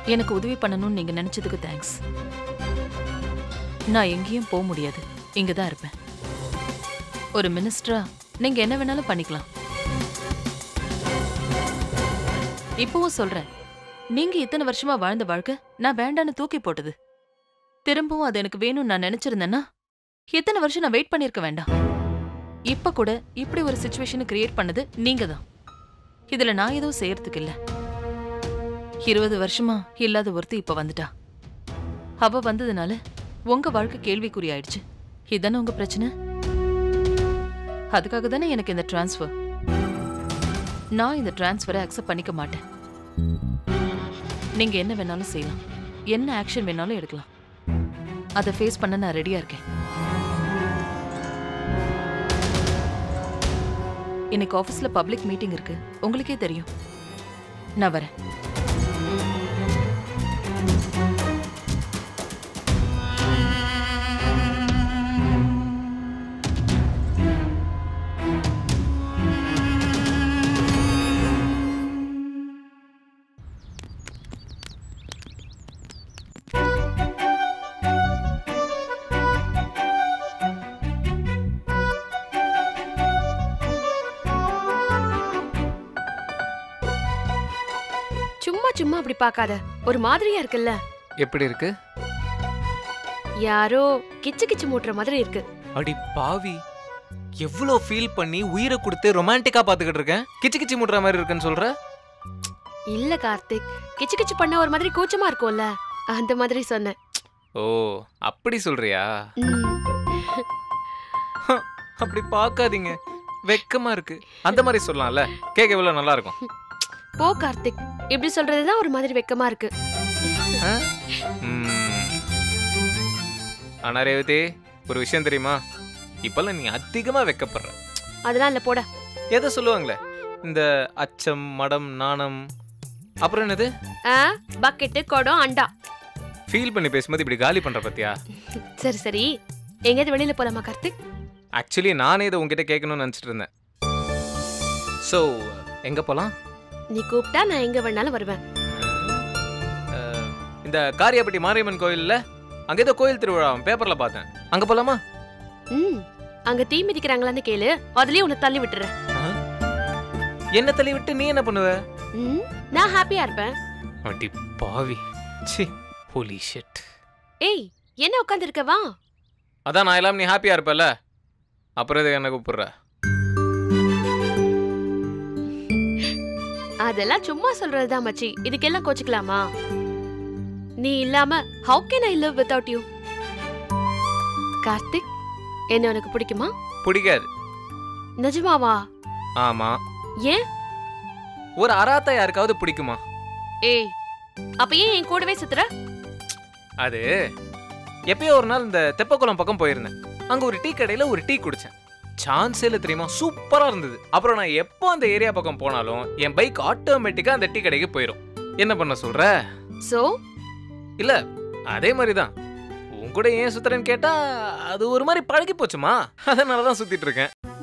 எனக்கு உதவி பண்ணணும்னு நீங்க நினைச்சதுக்கு தேங்க்ஸ் நான் எங்கேயும் போக முடியாது இங்க தான் இருப்பேன் ஒரு மினிஸ்டரா நீங்க என்ன வேணாலும் பண்ணிக்கலாம் இப்பவும் சொல்றேன் நீங்க இத்தனை வருஷமா வாழ்ந்த வாழ்க்கை நான் வேண்டான்னு தூக்கி போட்டது திரும்பவும் அது எனக்கு வேணும்னு நான் நினைச்சிருந்தேன்னா இத்தனை வருஷம் நான் வெயிட் பண்ணிருக்க வேண்டாம் இப்ப கூட இப்படி ஒரு சுச்சுவேஷனை கிரியேட் பண்ணது நீங்க தான் இதுல நான் எதுவும் செய்யறதுக்கு இல்ல இருபது வருஷமா இல்லாத ஒருத்தி இப்ப வந்துட்டா அவ வந்ததுனால உங்க வாழ்க்கை கேள்விக்குறி ஆயிடுச்சு இதானே உங்க பிரச்சனை அதுக்காக தானே எனக்கு இந்த டிரான்ஸ்ஃபர் நான் இந்த டிரான்ஸ்ஃபரை அக்செப்ட் பண்ணிக்க மாட்டேன் நீங்க என்ன வேணாலும் செய்யலாம் என்ன ஆக்ஷன் வேணாலும் எடுக்கலாம் அதை ஃபேஸ் பண்ண நான் ரெடியா இருக்கேன் இன்னைக்கு ஆஃபீஸ்ல பப்ளிக் மீட்டிங் இருக்கு உங்களுக்கே தெரியும் நான் வரேன் சும்மா சும்மா அப்படி பார்க்காத ஒரு மாதிரியா இருக்குல்ல எப்படி இருக்கு யாரோ கிச்சு கிச்சு மூட்டுற மாதிரி இருக்கு அடி பாவி எவ்வளோ ஃபீல் பண்ணி உயிரை கொடுத்து ரொமான்டிக்கா பாத்துக்கிட்டு இருக்கேன் கிச்சு கிச்சு முடுற மாதிரி இருக்குன்னு சொல்ற இல்ல கார்த்திக் கிச்சு கிச்சு பண்ண ஒரு மாதிரி கூச்சமா இருக்கும்ல அந்த மாதிரி சொன்னேன் ஓ அப்படி சொல்றியா ம், அப்படி பார்க்காதீங்க வெக்கமா இருக்கு அந்த மாதிரி சொல்லலாம்ல கேட்க எவ்வளவு நல்லா இருக்கும் போ கார்த்திக் இப்படி சொல்றதுதான் ஒரு மாதிரி வெக்கமா இருக்கு ஆ? ம். ஆனா ரேவதி ஒரு விஷயம் தெரியுமா இப்பெல்லாம் நீ அதிகமா வெக்கப்படுற அதெல்லாம் இல்ல போட எதை சொல்லுவாங்களே இந்த அச்சம் மடம் நாணம் அப்புறம் என்னது பக்கெட்டு குடம் அண்டா ஃபீல் பண்ணி பேசும்போது இப்படி காலி பண்ற பத்தியா சரி சரி எங்கேயாவது வெளியில போலாமா கார்த்திக் ஆக்சுவலி நானே இதை உங்ககிட்ட கேட்கணும்னு நினச்சிட்டு இருந்தேன் ஸோ எங்க போலாம் நீ கூப்பிட்டா நான் எங்க வேணாலும் வருவேன் அஹ், இந்த காரியாப்பட்டி மாரியம்மன் கோயில்ல அங்க ஏதோ கோயில் திருவிழா பேப்பர்ல பார்த்தேன் அங்க போலாமா ம் அங்க தீ மிதிக்கிறாங்களான்னு கேளு அதுலயே உன்னை தள்ளி விட்டுறேன் என்ன தள்ளி விட்டு நீ என்ன பண்ணுவ ம் நான் ஹாப்பியா இருப்பேன் அடி பாவி சி ஹோலி ஷிட் ஏய் என்ன உட்காந்துருக்க வா அதான் நான் எல்லாம் நீ ஹாப்பியா இருப்பல அப்புறம் எதுக்கு என்ன கூப்பிடுற அதெல்லாம் சும்மா சொல்றதுதான் மச்சி இதுக்கெல்லாம் கோச்சுக்கலாமா நீ இல்லாம how can I live without you Karthik என்ன உனக்கு பிடிக்குமா பிடிக்காது நிஜமாவா ஆமா ஏன் ஒரு அராத்தா யாருக்காவது பிடிக்குமா ஏய் அப்ப ஏன் என் கூடவே சுத்துற அது எப்பயோ ஒரு நாள் இந்த தெப்பக்குளம் பக்கம் போயிருந்தேன் அங்க ஒரு டீ கடையில ஒரு டீ குடிச்சேன் சான்ஸே இல்லை தெரியுமா சூப்பரா இருந்தது அப்புறம் நான் எப்போ அந்த ஏரியா பக்கம் போனாலும் என் பைக் ஆட்டோமேட்டிக்கா அந்த டீ கடைக்கு போயிடும் என்ன பண்ண சொல்ற சோ இல்ல அதே மாதிரி தான் உன் கூட ஏன் சுத்துறேன்னு கேட்டா அது ஒரு மாதிரி பழகி போச்சுமா அதனால தான் சுத்திட்டு இருக்கேன்